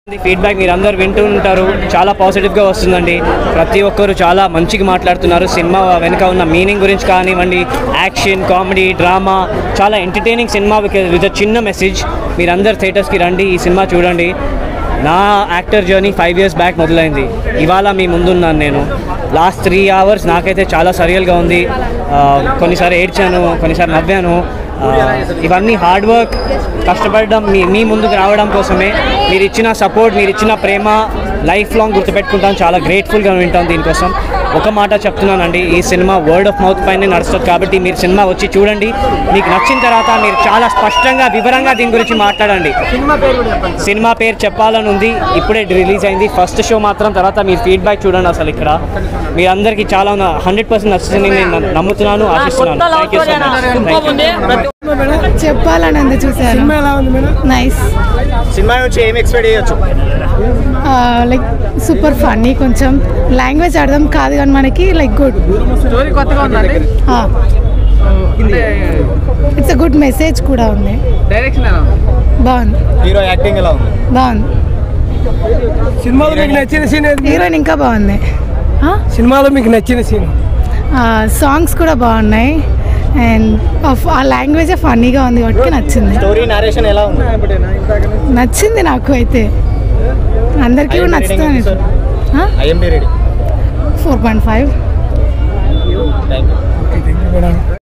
feedback మీరు అందరు వింటూ ఉంటారు చాలా పాజిటివ్గా వస్తుందండి ప్రతి ఒక్కరు చాలా మంచిగా మాట్లాడుతున్నారు సినిమా వెనుక ఉన్న మీనింగ్ గురించి కానివ్వండి యాక్షన్ కామెడీ డ్రామా చాలా ఎంటర్టైనింగ్ సినిమా విత్ చిన్న మెసేజ్ మీరందరు థియేటర్స్కి రండి ఈ సినిమా చూడండి నా actor journey five years back మొదలైంది ఇవాళ మీ ముందున్నాను నేను లాస్ట్ త్రీ అవర్స్ నాకైతే చాలా సరియల్గా ఉంది ఆ, కొన్నిసారి ఏడ్చాను కొన్నిసారి నవ్వాను ఆ, ఇవన్నీ హార్డ్ వర్క్ కష్టపడడం మీ మీ ముందుకు రావడం కోసమే మీరు ఇచ్చిన సపోర్ట్ మీరు ఇచ్చిన ప్రేమ లైఫ్ లాంగ్ గుర్తుపెట్టుకుంటాను చాలా గ్రేట్ఫుల్గా వింటాను దీనికోసం ఒక మాట చెప్తున్నానండి ఈ సినిమా వర్డ్ ఆఫ్ మౌత్ పైనే నడుస్తుంది కాబట్టి మీరు సినిమా వచ్చి చూడండి మీకు నచ్చిన తర్వాత మీరు చాలా స్పష్టంగా వివరంగా దీని గురించి మాట్లాడండి సినిమా పేరు చెప్పాలని ఉంది ఇప్పుడే రిలీజ్ అయింది ఫస్ట్ షో మాత్రం తర్వాత మీ ఫీడ్బ్యాక్ చూడండి అసలు ఇక్కడ మీ అందరికీ చాలా హండ్రెడ్ పర్సెంట్ నచ్చుతుంది నేను నమ్ముతున్నాను ఆశిస్తున్నాను థ్యాంక్ యూ సో మచ్ చెప్పాలని ఉంది చూసాను నైస్ సినిమా నుంచి ఏం ఎక్స్పెక్ట్ చేయొచ్చు లైక్ సూపర్ ఫన్నీ కొంచెం లాంగ్వేజ్ అర్థం కాదు కానీ మనకి లైక్ గుడ్ స్టోరీ కొత్తగా ఉందండి ఇట్స్ అ గుడ్ మెసేజ్ కూడా ఉంది డైరెక్షన్ ఎలా ఉంది బాగుంది హీరో యాక్టింగ్ ఎలా ఉంది బాగుంది సినిమాలో మీకు నచ్చిన సీన్ ఏది హీరోయిన్ ఇంకా బాగుంది సినిమాలో మీకు నచ్చిన సీన్ సాంగ్స్ కూడా బాగున్నాయి అండ్ ఆ లాంగ్వేజ్ ఫన్నీగా ఉంది కాబట్టి నచ్చింది స్టోరీ నరేషన్ ఎలా ఉంది నచ్చింది నాకు అయితే అందరికీ కూడా నచ్చుతుంది IMDb ready four point five thank you